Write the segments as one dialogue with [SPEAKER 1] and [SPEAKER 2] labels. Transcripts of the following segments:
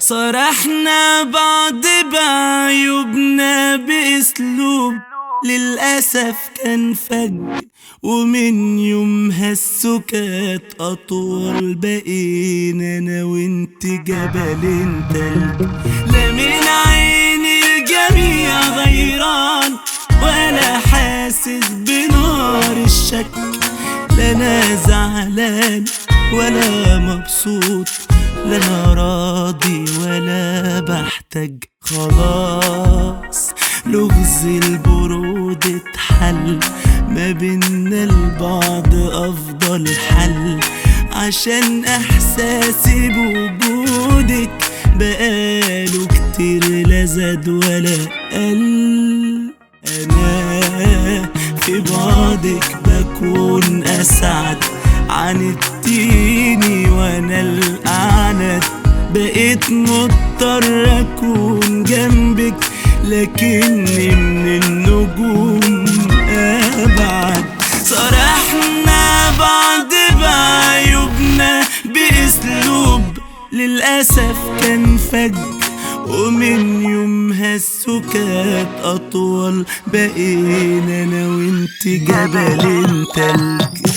[SPEAKER 1] صرحنا بعض بعيوبنا بأسلوب للأسف كان فج ومن يومها السكات أطول بقينا أنا وانت جبل تلج لا من عين الجميع غيران ولا حاسس بنار الشك لا أنا زعلان ولا مبسوط لا أنا راضي ولا بحتاج خلاص لغز البرود اتحل ما بينا البعض افضل حل عشان احساسي بوجودك بقاله كتير لا زاد ولا قل انا في بعدك بكون اسعد عن التيني وانا الاعنت بقيت مضطر اكون جنبك لكني من النجوم ابعد صرحنا بعض بعيوبنا باسلوب للاسف كان فج ومن يومها السكات اطول بقينا انا وانت جبل تلج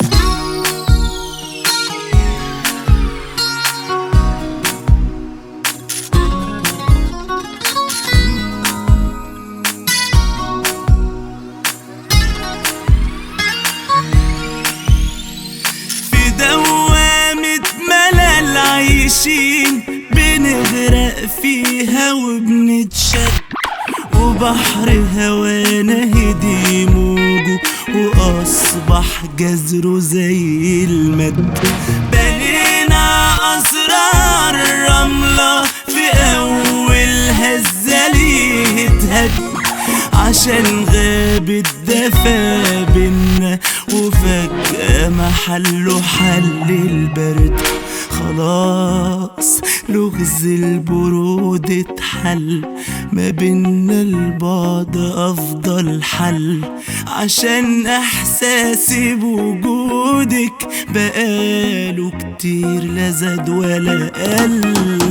[SPEAKER 1] في دوامة ملل عايشين بنغرق فيها وبنتشد وبحر هوانا هدي موجه وأصبح جزره زي المد بنينا أسرار الرملة في أول هزة ليه اتهد عشان غاب الدفا بينا وفجأة محله حل البرد خلاص لغز البرود اتحل ما بينا البعد افضل حل عشان احساسي بوجودك بقاله كتير لا زاد ولا قل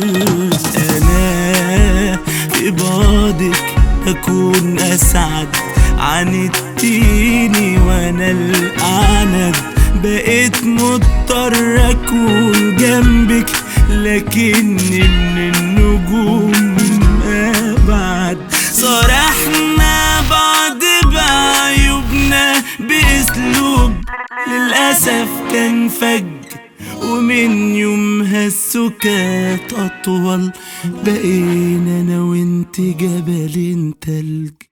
[SPEAKER 1] انا في بعدك أكون أسعد عن التيني وأنا الأعند بقيت مضطر أكون جنبك لكني من النجوم أبعد صرحنا بعض بعيوبنا بأسلوب للأسف كان فج ومن يومها السكات أطول بقينا أنا وانت جبل تلج